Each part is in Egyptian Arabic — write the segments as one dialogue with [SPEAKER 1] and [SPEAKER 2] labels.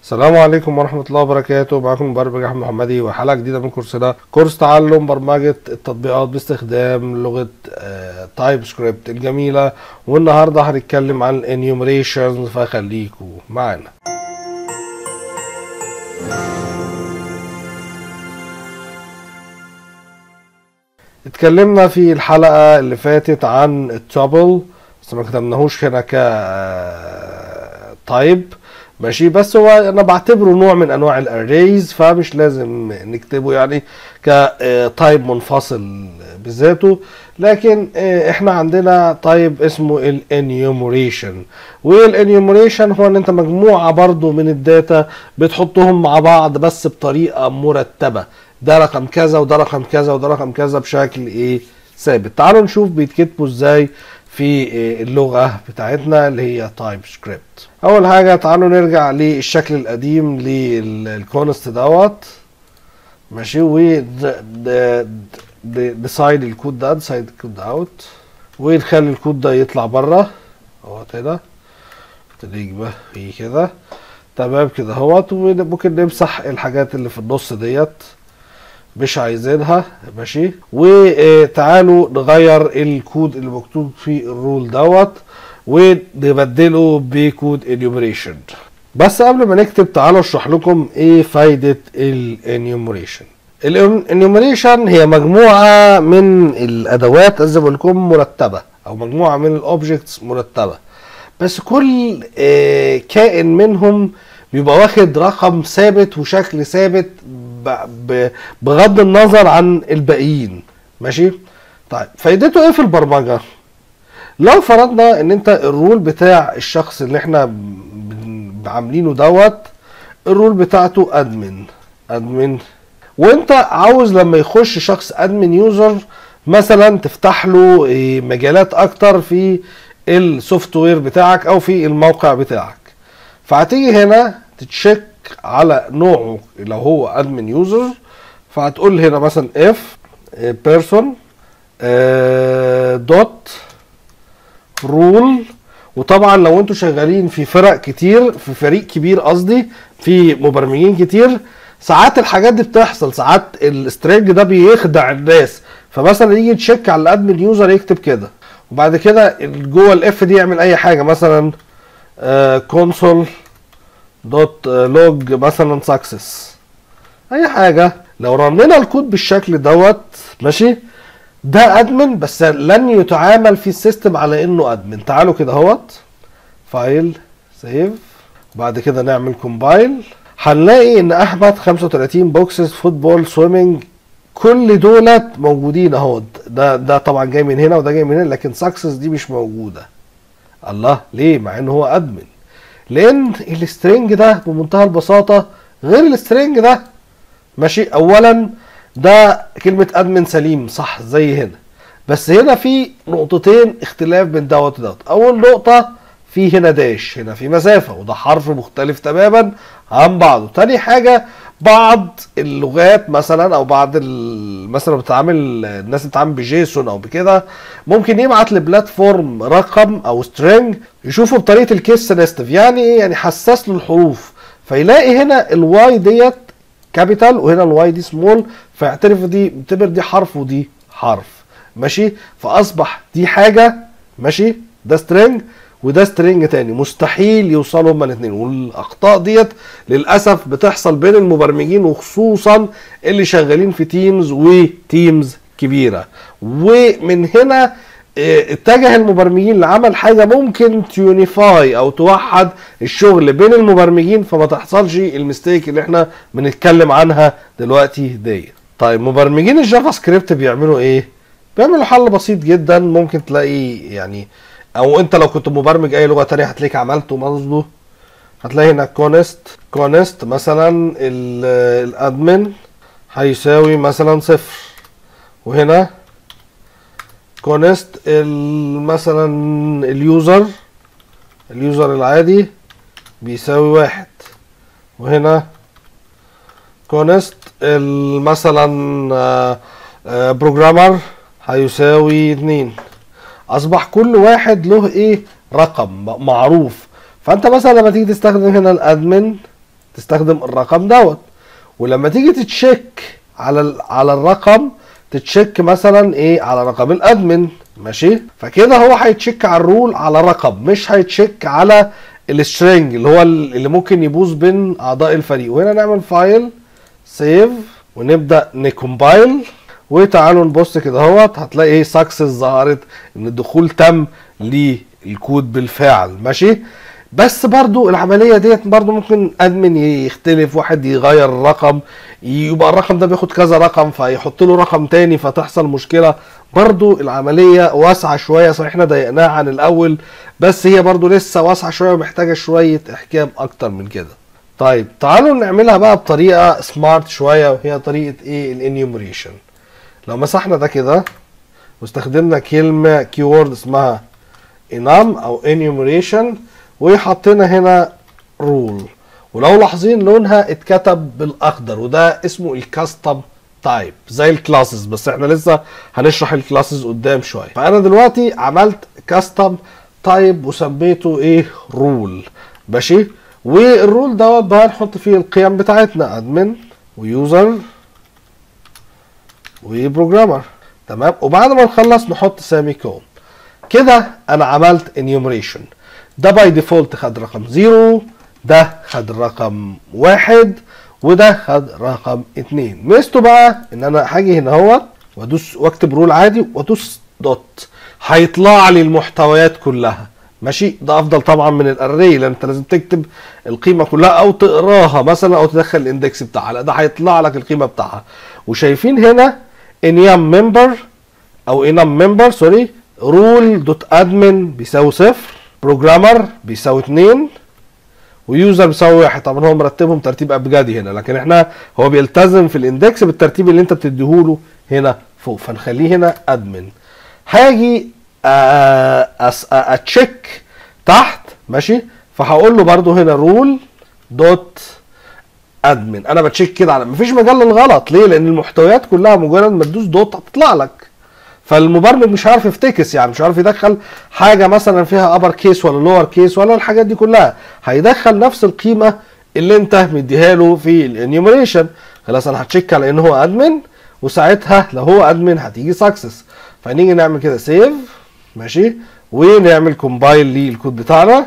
[SPEAKER 1] السلام عليكم ورحمة الله وبركاته معكم مبرمج أحمد محمدي وحلقة جديدة من كورسنا كورس تعلم برمجة التطبيقات باستخدام لغة تايب سكريبت الجميلة والنهاردة هنتكلم عن الانيومريشنز فخليكم معانا اتكلمنا في الحلقة اللي فاتت عن التابل بس ما كتبناهوش هنا ك تايب ماشي بس هو انا بعتبره نوع من انواع الاريز فمش لازم نكتبه يعني كتايب منفصل بذاته لكن احنا عندنا تايب اسمه الانيومريشن والانيومريشن هو ان انت مجموعه برضو من الداتا بتحطهم مع بعض بس بطريقه مرتبه ده رقم كذا وده رقم كذا وده رقم كذا بشكل ايه ثابت تعالوا نشوف بيتكتبوا ازاي في اللغة بتاعتنا اللي هي تايب سكريبت اول حاجة تعالوا نرجع للشكل القديم للكونست دوت ماشي و ديسايد الكود ده ديسايد الكود ده اوت ونخلي الكود ده يطلع بره اهو كده ابتدي يبقى فيه كده تمام كده اهوت وممكن نمسح الحاجات اللي في النص ديت مش عايزينها ماشي وتعالوا نغير الكود اللي مكتوب في الرول دوت ونبدله بكود انيومريشن بس قبل ما نكتب تعالوا اشرح لكم ايه فايدة الانيومريشن الانيومريشن هي مجموعة من الادوات زي ما بقول لكم مرتبة او مجموعة من الاوبجكتس مرتبة بس كل كائن منهم بيبقى واخد رقم ثابت وشكل ثابت بغض النظر عن الباقيين ماشي طيب فايدته ايه في البرمجه لو فرضنا ان انت الرول بتاع الشخص اللي احنا عاملينه دوت الرول بتاعته ادمن ادمن وانت عاوز لما يخش شخص ادمن يوزر مثلا تفتح له مجالات اكتر في السوفت وير بتاعك او في الموقع بتاعك فهتيجي هنا تتشيك على نوعه لو هو ادمن يوزر فهتقول هنا مثلا اف بيرسون دوت رول وطبعا لو انتوا شغالين في فرق كتير في فريق كبير قصدي في مبرمجين كتير ساعات الحاجات دي بتحصل ساعات السترينج ده بيخدع الناس فمثلا يجي تشيك على الادمن يوزر يكتب كده وبعد كده جوه الاف دي يعمل اي حاجه مثلا كونسول دوت لوج مثلا سكسس اي حاجه لو رنينا الكود بالشكل دوت ماشي ده ادمن بس لن يتعامل في السيستم على انه ادمن تعالوا كده اهوت فايل سيف وبعد كده نعمل كومبايل هنلاقي ان احمد 35 بوكسز فوتبول سويمنج كل دولت موجودين اهو ده ده طبعا جاي من هنا وده جاي من هنا لكن سكسس دي مش موجوده الله ليه مع ان هو ادمن لان السترنج ده بمنتهى البساطه غير السترنج ده ماشي اولا ده كلمه ادمن سليم صح زي هنا بس هنا في نقطتين اختلاف بين دوت ودوت اول نقطه في هنا داش هنا في مسافه وده حرف مختلف تماما عن بعضه تاني حاجه بعض اللغات مثلا او بعض مثلا بتتعامل الناس اللي بتتعامل بجيسون او بكده ممكن يبعت لبلاتفورم رقم او سترينج يشوفه بطريقه الكيس سنستيف يعني ايه يعني حساس له الحروف فيلاقي هنا الواي ديت كابيتال وهنا الواي دي سمول فيعترف دي يعتبر دي حرف ودي حرف ماشي فاصبح دي حاجه ماشي ده سترينج وده سترينج تاني مستحيل يوصلوا هما الاثنين والاخطاء ديت للاسف بتحصل بين المبرمجين وخصوصا اللي شغالين في تيمز وتيمز كبيره ومن هنا اتجه المبرمجين لعمل حاجه ممكن تيونيفاي او توحد الشغل بين المبرمجين فما تحصلش المستيك اللي احنا بنتكلم عنها دلوقتي دي طيب مبرمجين الجافا سكريبت بيعملوا ايه بيعملوا حل بسيط جدا ممكن تلاقي يعني او انت لو كنت مبرمج اي لغه تانية هتلاقيك عملته مقصده هتلاقي هنا كونست كونست مثلا الادمن هيساوي مثلا صفر وهنا كونست مثلا اليوزر اليوزر العادي بيساوي واحد وهنا كونست مثلا بروجرامر هيساوي اتنين اصبح كل واحد له ايه رقم معروف فانت مثلا لما تيجي تستخدم هنا الادمن تستخدم الرقم دوت ولما تيجي تتشيك على ال- على الرقم تتشيك مثلا ايه على رقم الادمن ماشي فكده هو هيتشيك على الرول على رقم مش هيتشيك على السترنج اللي هو ال- اللي ممكن يبوظ بين اعضاء الفريق وهنا نعمل فايل سيف ونبدا نكمبايل وتعالوا نبص كده اهوت هتلاقي ايه سكسس ظهرت ان الدخول تم للكود بالفعل ماشي بس برضو العملية ديت برضو ممكن ادمن يختلف واحد يغير الرقم يبقى الرقم ده بياخد كذا رقم فيحط له رقم تاني فتحصل مشكلة برضو العملية واسعة شوية صحيح احنا ضيقناها عن الاول بس هي برضو لسه واسعة شوية ومحتاجة شوية احكام اكتر من كده طيب تعالوا نعملها بقى بطريقة سمارت شوية وهي طريقة ايه الانيومريشن لو مسحنا ده كده واستخدمنا كلمة كيورد اسمها enum او enumeration وحطينا هنا rule ولو لاحظين لونها اتكتب بالاخضر وده اسمه الكاستم تايب زي الكلاسز بس احنا لسه هنشرح الكلاسز قدام شويه فانا دلوقتي عملت كاستم تايب وسميته ايه رول ماشي والرول دوت بقى هنحط فيه القيم بتاعتنا ادمن ويوزر وبروجرامر تمام وبعد ما نخلص نحط سامي كون كده انا عملت انيومريشن ده باي ديفولت خد رقم زيرو ده خد رقم واحد وده خد رقم اتنين ميزته بقى ان انا هاجي هنا اهوت وادوس واكتب رول عادي وادوس دوت هيطلع لي المحتويات كلها ماشي ده افضل طبعا من الاري لان انت لازم تكتب القيمه كلها او تقراها مثلا او تدخل الاندكس بتاعها لا ده هيطلع لك القيمه بتاعها وشايفين هنا انيام ممبر او انام ممبر سوري رول دوت ادمن بيساوي صفر بروجرامر بيساوي اتنين ويوزر بيساوي واحد طبعا هو مرتبهم ترتيب ابجدي هنا لكن احنا هو بيلتزم في الاندكس بالترتيب اللي انت بتديهوله هنا فوق فنخليه هنا ادمن هاجي اتشيك تحت ماشي فهقول له برده هنا رول دوت ادمن انا بتشيك كده على مفيش مجال للغلط ليه لان المحتويات كلها مجرد ما تدوس دوت هتطلع لك فالمبرمج مش عارف يفتكس يعني مش عارف يدخل حاجه مثلا فيها ابر كيس ولا لور كيس ولا الحاجات دي كلها هيدخل نفس القيمه اللي انت مديها له في الانيومريشن خلاص انا هتشيك على ان هو ادمن وساعتها لو هو ادمن هتيجي سكسس فنيجي نعمل كده سيف ماشي ونعمل كومبايل للكود بتاعنا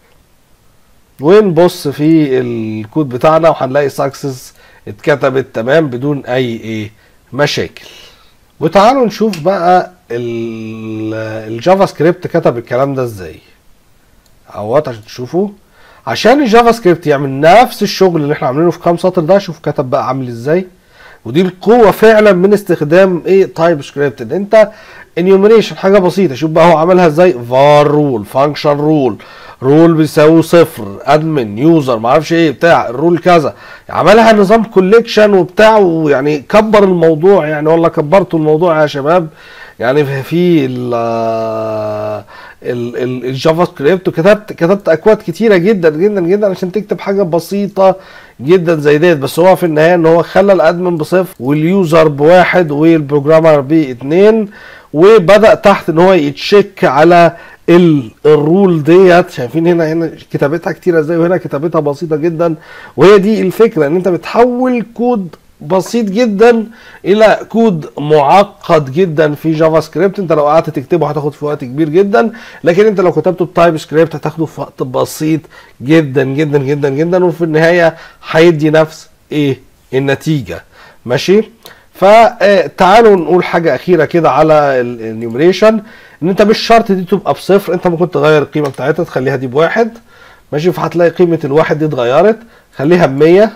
[SPEAKER 1] ونبص في الكود بتاعنا وهنلاقي سكسس اتكتبت تمام بدون اي ايه مشاكل وتعالوا نشوف بقى ال- الجافا سكريبت كتب الكلام ده ازاي اهوت عشان تشوفوا عشان الجافا سكريبت يعمل نفس الشغل اللي احنا عاملينه في كام سطر ده شوف كتب بقى عامل ازاي ودي القوة فعلا من استخدام ايه تايب سكريبت ان انت انيومريشن حاجة بسيطة شوف بقى هو عملها ازاي var رول فانكشن رول رول بيساوي صفر ادمن يوزر معرفش ايه بتاع الرول كذا عملها نظام كوليكشن وبتاع ويعني كبر الموضوع يعني والله كبرتوا الموضوع يا شباب يعني في- في ال ال- ال- الجافا سكريبت وكتبت كتبت اكواد كتيره جدا جدا جدا عشان تكتب حاجه بسيطه جدا زي ديت بس هو في النهايه ان هو خلى الادمن بصفر واليوزر بواحد والبروجرامر باتنين وبدا تحت ان هو يتشيك على ال- الرول ديت شايفين هنا هنا كتابتها كتيره ازاي وهنا كتابتها بسيطه جدا وهي دي الفكره ان انت بتحول كود بسيط جدا الى كود معقد جدا في جافا سكريبت انت لو قعدت تكتبه هتاخد في وقت كبير جدا لكن انت لو كتبته بتايب سكريبت هتاخده في وقت بسيط جدا جدا جدا جدا وفي النهايه هيدي نفس ايه النتيجه ماشي فتعالوا نقول حاجه اخيره كده على النيومريشن ان انت مش شرط دي تبقى بصفر انت ممكن تغير القيمه بتاعتها تخليها دي بواحد ماشي فهتلاقي قيمه الواحد دي اتغيرت خليها ب 100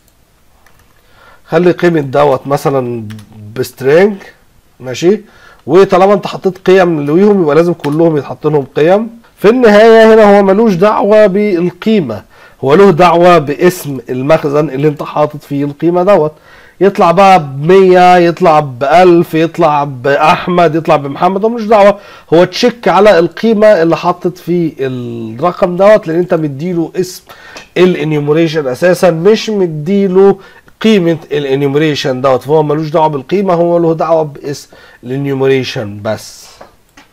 [SPEAKER 1] خلي قيمة دوت مثلا بسترينج ماشي وطالما انت حطيت قيم لويهم يبقى لازم كلهم يتحط لهم قيم في النهاية هنا هو ملوش دعوة بالقيمة هو له دعوة باسم المخزن اللي انت حاطط فيه القيمة دوت يطلع بقى ب 100 يطلع ب 1000 يطلع باحمد يطلع بمحمد هو ملوش دعوه هو تشيك على القيمه اللي حطت في الرقم دوت لان انت مديله اسم الانيومريشن اساسا مش مديله قيمه الانيومريشن دوت فهو ملوش دعوه بالقيمه هو له دعوه باسم الانيومريشن بس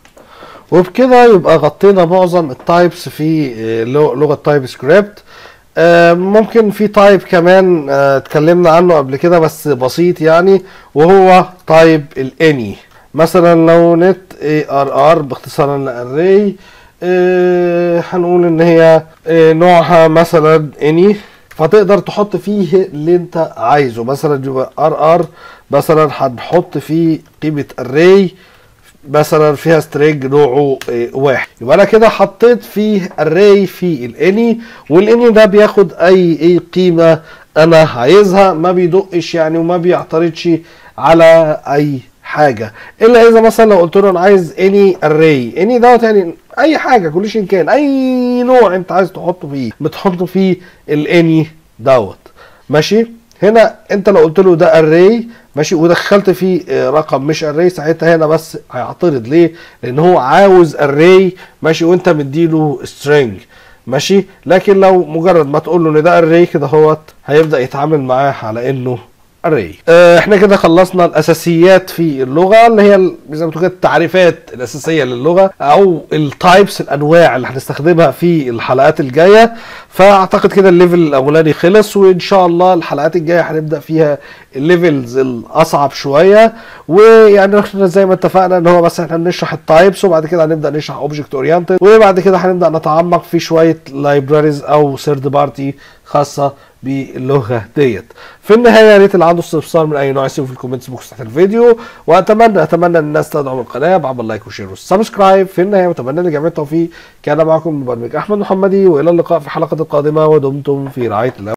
[SPEAKER 1] وبكده يبقى غطينا معظم التايبس في آه، لغه تايب سكريبت آه، ممكن في تايب كمان آه، اتكلمنا عنه قبل كده بس بسيط يعني وهو تايب الاني مثلا لو نت اي ار ار باختصارا لاري هنقول ان هي آه، نوعها مثلا اني فتقدر تحط فيه اللي انت عايزه مثلا يبقى ار ار مثلا هنحط فيه قيمه array مثلا فيها سترينج نوعه آه، واحد يبقى انا كده حطيت فيه array في الاني والاني ده بياخد اي اي قيمه انا عايزها ما بيدقش يعني وما بيعترضش على اي حاجه الا اذا مثلا لو قلت له انا عايز اني array اني دوت يعني اي حاجه كل شيء كان اي نوع انت عايز تحطه فيه بتحطه فيه الاني دوت ماشي هنا انت لو قلت له ده array ماشي ودخلت فيه آه، رقم مش array ساعتها هنا بس هيعترض ليه لان هو عاوز array ماشي وانت مديله string ماشي لكن لو مجرد ما تقول له ان ده array كده هوت هيبدا يتعامل معاه على انه array آه، احنا كده خلصنا الاساسيات في اللغه اللي هي ال- زي ما تقول كده التعريفات الاساسيه للغه او التايبس الانواع اللي هنستخدمها في الحلقات الجايه فاعتقد كده الليفل الاولاني خلص وان شاء الله الحلقات الجايه هنبدا فيها الليفلز الاصعب شويه ويعني احنا زي ما اتفقنا ان هو بس احنا بنشرح التايبس وبعد كده هنبدا نشرح اوبجكت اورينتد وبعد كده هنبدا نتعمق في شويه لايبراريز او ثيرد بارتي خاصه باللغه ديت في النهايه يا ريت اللي عنده استفسار من اي نوع يسيبه في الكومنتس بوكس تحت الفيديو واتمنى اتمنى ان الناس تدعم القناه بعمل لايك وشير وسبسكرايب في النهايه واتمنى لجميع التوفيق كان معكم مبرمج احمد محمدي والى اللقاء في الحلقه القادمه ودمتم في رعايه الله